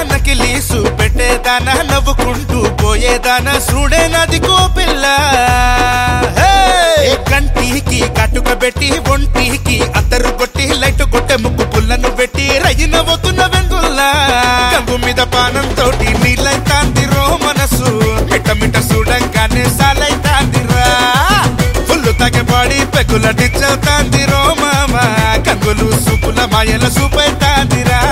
నకిలీసు పెట్టేదానా నవ్వుకుంటూ పోయేదానా చూడే నది పిల్ల హే! కంటికి కట్టుక పెట్టి ఒంటికి అద్దరు కొట్టి లైట్ కొట్టే ముక్కు పుల్లను పెట్టి రయ్యి నవ్వుతున్న వెంగుల్లా గంగు మీద పానం తోటి నీళ్ళైతాందిరో మనసు మిట్ట మిట్ట చూడంగానే సాలైతాందిరా ఫుల్లు తగ్గబడి పెగుల డిచ్చవుతాందిరో మామ కంగులు సూపుల మాయల సూపైతాందిరా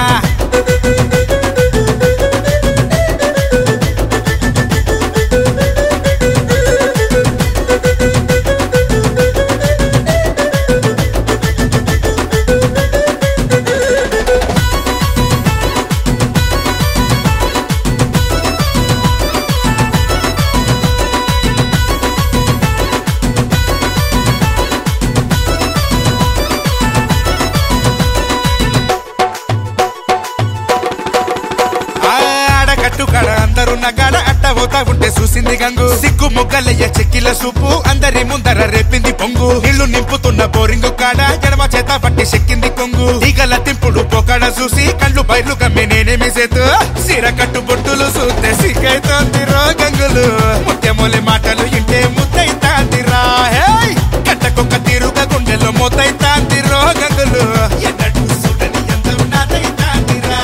ఆడగట్టు కాడ అందరున్న కాడ అట్ట పోతా ఉంటే చూసింది గంగు సిగ్గు మొగ్గలయ్య చెక్కిల సూపు అందరి ముందర రేపింది పొంగు ఇల్లు నింపుతున్న బోరింగు కాడ ఎడమ చేత పట్టి చెక్కింది కొంగు ఈగల తింపుడు పొకడ చూసి కళ్ళు బయలు గమ్మి నేనేమి సేతు సిర కట్టు బొట్టులు చూస్తే సిగ్గైతోంది రో గంగులు ముత్యమూలి మాటలు ఇంటే ముద్దైతాందిరా హేయ్ కట్టకొక్క తీరుగా గుండెలో మొత్తైతాంది రో గంగులు ఎన్నడూ చూడని అందం నాదైతాందిరా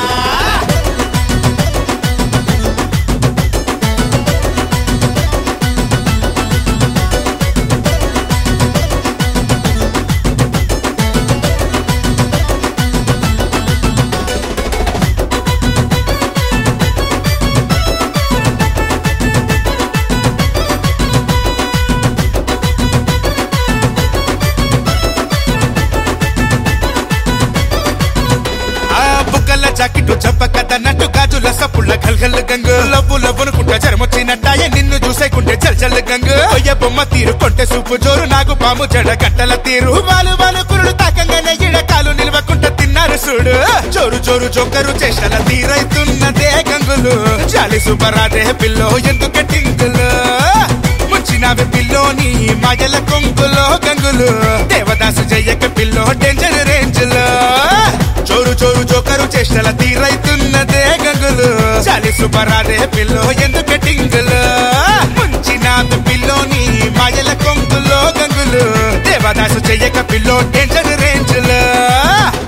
ఆ బుగ్గల జాకెట్ చెప్పకదన్నట్టు గాజుల సప్పుళ్ళ గల్గల్ గంగు లవ్వు లవ్వునుకుంటా జరమొచ్చినట్టాయే నిన్ను చూసేకుంటే చల్ చల్ గంగు కొయ్య బొమ్మ తీరు కొంటె సూపు జోరు నాగు పాము జడ గంటల తీరు వాలు వాలు కురుడు తాకంగానే ఇడ కాలు నిలవకుంట తిన్నారు చూడు జోరు జోరు జోకరు చేష్టల తీరైతున్నదే గంగులు చాలి సుబ్బరాదే పిల్లో ఎందుకు టింగులు ముంచినవి పిల్లోని మాయల కొంగులో గంగులు దేవదాసు జయ్యక పిల్లో డేంజర్ రేంజ్లో చోరు చోరు జోకరు చేష్టల తీరైతున్నదే గంగులు చాలి సుబ్బరాదే పిల్లో ఎందుకు టింగులు ముంచినవి పిల్లోని మాయల కొంగులో గంగులు దేవదాసు చెయ్యక పిల్లో డేంజర్ రేంజ్లో